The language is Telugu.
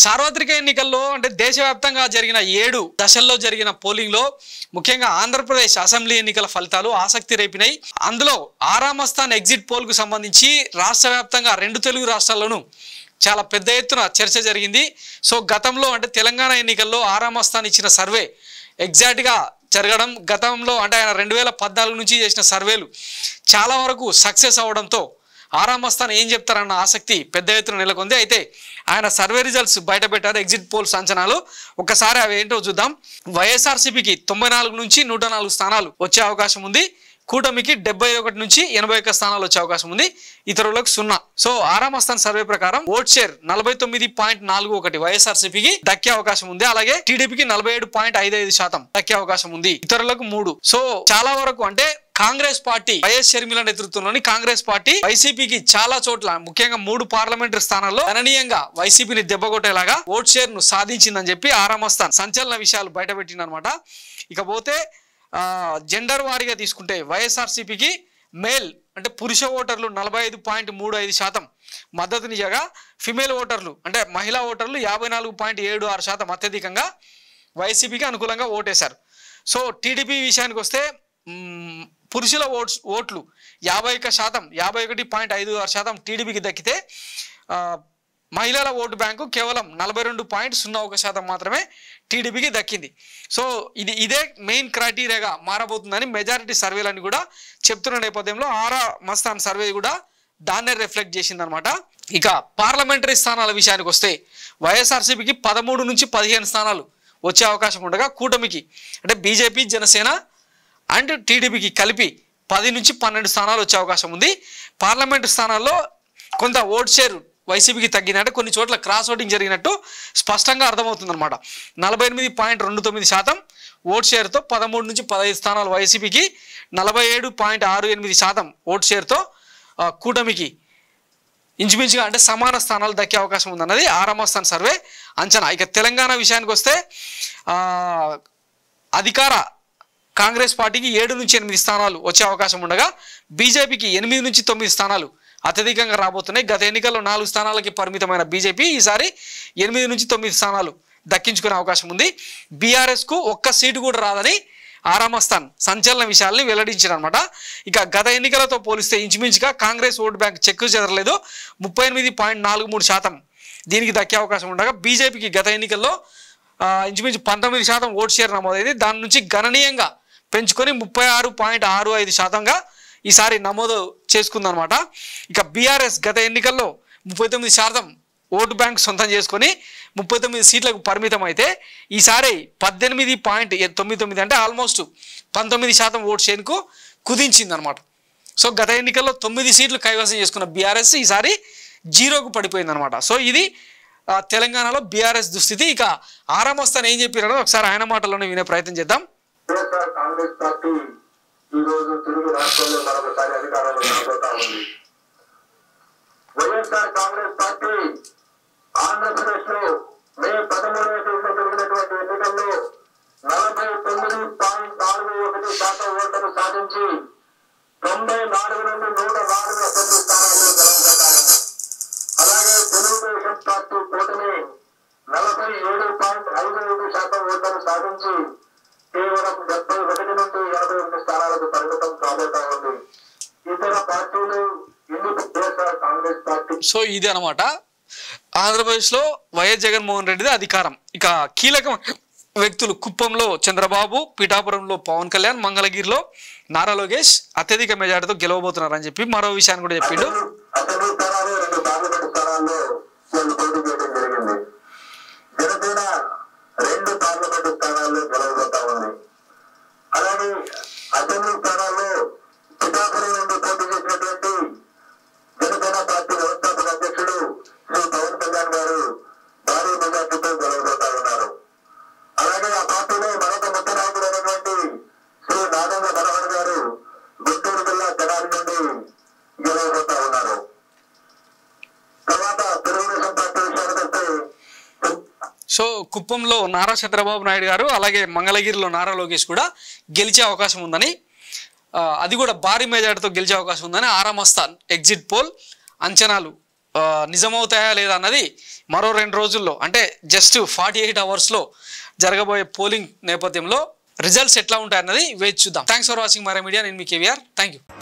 సార్వత్రిక ఎన్నికల్లో అంటే దేశవ్యాప్తంగా జరిగిన ఏడు దశల్లో జరిగిన పోలింగ్ లో ముఖ్యంగా ఆంధ్రప్రదేశ్ అసెంబ్లీ ఎన్నికల ఫలితాలు ఆసక్తి రేపినాయి అందులో ఆరామస్థాన్ ఎగ్జిట్ పోల్ కు సంబంధించి రాష్ట్ర వ్యాప్తంగా రెండు తెలుగు రాష్ట్రాల్లోనూ చాలా పెద్ద ఎత్తున చర్చ జరిగింది సో గతంలో అంటే తెలంగాణ ఎన్నికల్లో ఆరామస్థాన్ ఇచ్చిన సర్వే ఎగ్జాక్ట్గా జరగడం గతంలో అంటే ఆయన రెండు వేల పద్నాలుగు నుంచి చేసిన సర్వేలు చాలా వరకు సక్సెస్ అవడంతో ఆరామస్థాన్ ఏం చెప్తారన్న ఆసక్తి పెద్ద ఎత్తున నెలకొంది అయితే ఆయన సర్వే రిజల్ట్స్ బయట పెట్టారు ఎగ్జిట్ పోల్స్ అంచనాలు ఒకసారి అవి ఏంటో చూద్దాం వైఎస్ఆర్సీపీకి తొంభై నాలుగు నుంచి నూట నాలుగు స్థానాలు వచ్చే అవకాశం ఉంది కూటమికి డెబ్బై ఒకటి నుంచి ఎనభై ఒక్క స్థానాలు వచ్చే అవకాశం ఉంది ఇతరులకు సున్నా సో ఆరామస్థాన్ సర్వే ప్రకారం ఓట్ షేర్ నలభై తొమ్మిది పాయింట్ నాలుగు ఒకటి వైఎస్ఆర్సీపీకి దక్కే అవకాశం ఉంది అలాగే టీడీపీకి నలభై ఏడు పాయింట్ ఐదు ఐదు శాతం దక్కే అవకాశం ఉంది ఇతరులకు మూడు సో చాలా వరకు అంటే కాంగ్రెస్ పార్టీ వైఎస్ షర్మిల నేతృత్వంలోని కాంగ్రెస్ పార్టీ వైసీపీకి చాలా చోట్ల ముఖ్యంగా మూడు పార్లమెంటరీ స్థానాల్లో గణనీయంగా వైసీపీని దెబ్బకొట్టేలాగా ఓట్ షేర్ ను సాధించిందని చెప్పి ఆరామస్థాన్ సంచలన విషయాలు బయటపెట్టిందనమాట ఇకపోతే ఆ, జెండర్ వారీగా తీసుకుంటే వైఎస్ఆర్సీపీకి మేల్ అంటే పురుష ఓటర్లు నలభై ఐదు పాయింట్ మూడు ఐదు శాతం మద్దతునియగా ఫిమేల్ ఓటర్లు అంటే మహిళా ఓటర్లు యాభై నాలుగు పాయింట్ ఏడు ఆరు శాతం అత్యధికంగా వైసీపీకి అనుకూలంగా ఓటేశారు సో టీడీపీ విషయానికి వస్తే మ్మ్, పురుషుల ఓట్స్ ఓట్లు యాభై ఒక్క శాతం యాభై ఒకటి పాయింట్ ఐదు ఆరు శాతం టీడీపీకి దక్కితే ఆ, మహిళల ఓటు బ్యాంకు కేవలం నలభై రెండు పాయింట్ సున్నా ఒక శాతం మాత్రమే టీడీపీకి దక్కింది సో ఇది ఇదే మెయిన్ క్రైటీరియాగా మారబోతుందని మెజారిటీ సర్వేలన్నీ కూడా చెప్తున్న నేపథ్యంలో ఆరా మస్తాన్ సర్వే కూడా దాన్నే రిఫ్లెక్ట్ చేసిందనమాట ఇక పార్లమెంటరీ స్థానాల విషయానికి వస్తే వైఎస్ఆర్సీపీకి పదమూడు నుంచి పదిహేను స్థానాలు వచ్చే అవకాశం ఉండగా కూటమికి అంటే బీజేపీ జనసేన అండ్ టీడీపీకి కలిపి పది నుంచి పన్నెండు స్థానాలు వచ్చే అవకాశం ఉంది పార్లమెంటు స్థానాల్లో కొంత ఓట్ షేర్ వైసీపీకి తగ్గింది అంటే కొన్ని చోట్ల క్రాస్ ఓటింగ్ జరిగినట్టు స్పష్టంగా అర్థమవుతుంది అనమాట నలభై ఎనిమిది పాయింట్ రెండు తొమ్మిది శాతం ఓట్ షేర్తో పదమూడు నుంచి పదహైదు స్థానాలు వైసీపీకి నలభై ఏడు పాయింట్ ఆరు ఎనిమిది శాతం ఓట్ షేర్తో ఆ, కూటమికి ఇంచుమించుగా అంటే సమాన స్థానాలు దక్కే అవకాశం ఉందన్నది ఆరామస్థాన్ సర్వే అంచనా ఇక తెలంగాణ విషయానికి వస్తే ఆ, అధికార కాంగ్రెస్ పార్టీకి ఏడు నుంచి ఎనిమిది స్థానాలు వచ్చే అవకాశం ఉండగా బీజేపీకి ఎనిమిది నుంచి తొమ్మిది స్థానాలు అత్యధికంగా రాబోతున్నాయి గత ఎన్నికల్లో నాలుగు స్థానాలకి పరిమితమైన బీజేపీ ఈసారి ఎనిమిది నుంచి తొమ్మిది స్థానాలు దక్కించుకునే అవకాశం ఉంది బీఆర్ఎస్కు ఒక్క సీటు కూడా రాదని ఆరామస్థాన్ సంచలన విషయాల్ని వెల్లడించారనమాట ఇక గత ఎన్నికలతో పోలిస్తే ఇంచుమించుగా కాంగ్రెస్ ఓటు బ్యాంక్ చెక్కు చెదరలేదు ముప్పై ఎనిమిది పాయింట్ నాలుగు మూడు శాతం దీనికి దక్కే అవకాశం ఉండగా బీజేపీకి గత ఎన్నికల్లో ఆ, ఇంచుమించు పంతొమ్మిది శాతం ఓటు షేర్ నమోదైంది దాని నుంచి గణనీయంగా పెంచుకొని ముప్పై ఆరు పాయింట్ ఆరు ఐదు శాతంగా ఈసారి నమోదు చేసుకుందనమాట ఇక బీఆర్ఎస్ గత ఎన్నికల్లో ముప్పై తొమ్మిది శాతం ఓటు బ్యాంక్ సొంతం చేసుకొని ముప్పై తొమ్మిది సీట్లకు పరిమితం అయితే ఈసారి పద్దెనిమిది పాయింట్ తొమ్మిది తొమ్మిది అంటే ఆల్మోస్ట్ పంతొమ్మిది శాతం ఓటు షేర్కు కుదించింది అనమాట సో గత ఎన్నికల్లో తొమ్మిది సీట్లు కైవసం చేసుకున్న బీఆర్ఎస్ ఈసారి జీరోకు పడిపోయింది అనమాట సో ఇది ఆ, తెలంగాణలో బీఆర్ఎస్ దుస్థితి ఇక ఆరామస్థాన్ ఏం చెప్పారో ఒకసారి ఆయన మాటల్లోనే వినే ప్రయత్నం చేద్దాం వైఎస్ఆర్ కాంగ్రెస్ పార్టీ ఈ రోజు తెలుగు రాష్ట్రంలో మరొకసారి అధికారంలో రాబోతా ఉంది వైఎస్ఆర్ కాంగ్రెస్ పార్టీ ఆంధ్రప్రదేశ్ లో మే పదమూడవ తేదీన జరిగినటువంటి ఎన్నికల్లో నలభై తొమ్మిది పాయింట్ నాలుగు ఒకటి శాతం ఓట్లను సాధించి తొంభై నాలుగు నుండి నూట నాలుగు అసెంబ్లీ స్థానాల్లో గెలవగలిగారు అలాగే తెలుగుదేశం పార్టీ కూటమి నలభై ఏడు పాయింట్ ఐదు ఐదు శాతం ఓట్లను సాధించి కేవలం డెబ్బై ఒకటి నుండి ఎనభై ఎనిమిది స్థానాలకు పరిమితం కాబోతా ఉంది ఇతర పార్టీలు ఎందుకు వైఎస్ఆర్ కాంగ్రెస్ పార్టీ సో ఇది అనమాట ఆంధ్రప్రదేశ్లో వైఎస్ జగన్మోహన్ రెడ్డిది అధికారం ఇక కీలక వ్యక్తులు కుప్పంలో చంద్రబాబు పిఠాపురంలో పవన్ కళ్యాణ్ మంగళగిరిలో నారా లోకేష్ అత్యధిక మెజార్టీతో గెలవబోతున్నారని చెప్పి మరో విషయాన్ని కూడా చెప్పిండు అసెంబ్లీ స్థానాలు రెండు పార్లమెంట్ స్థానాల్లో వాళ్ళు పోటీ చేయడం జరిగింది జనసేన రెండు పార్లమెంట్ స్థానాల్లో గెలవబోతా ఉంది అలాగే అసెంబ్లీ స్థానాల్లో పిఠాపురం నుండి పోటీ చేసినటువంటి జనసేన పార్టీ వ్యవస్థాపక అధ్యక్షుడు శ్రీ పవన్ కళ్యాణ్ గారు భారీ మెజార్టీతో గెలవబోతా ఉన్నారు అలాగే ఆ పార్టీలో మరొక ముఖ్య నాయకుడు అయినటువంటి శ్రీ నాగంగ మనోహర్ గారు గుంటూరు జిల్లా తెనాలి నుండి గెలవబోతా ఉన్నారు తర్వాత తెలుగుదేశం పార్టీ విషయానికి వస్తే సో కుప్పంలో నారా చంద్రబాబు నాయుడు గారు అలాగే మంగళగిరిలో నారా లోకేష్ కూడా గెలిచే అవకాశం ఉందని ఆ, అది కూడా భారీ మెజార్టీతో గెలిచే అవకాశం ఉందని ఆరామస్థాన్ ఎగ్జిట్ పోల్ అంచనాలు ఆ, నిజమవుతాయా లేదా అన్నది మరో రెండు రోజుల్లో అంటే జస్ట్ ఫార్టీ ఎయిట్ అవర్స్లో జరగబోయే పోలింగ్ నేపథ్యంలో రిజల్ట్స్ ఎట్లా ఉంటాయన్నది వేచి చూద్దాం థ్యాంక్స్ ఫర్ వాచింగ్ మరే మీడియా నేను మీ కేవీఆర్ థ్యాంక్ యూ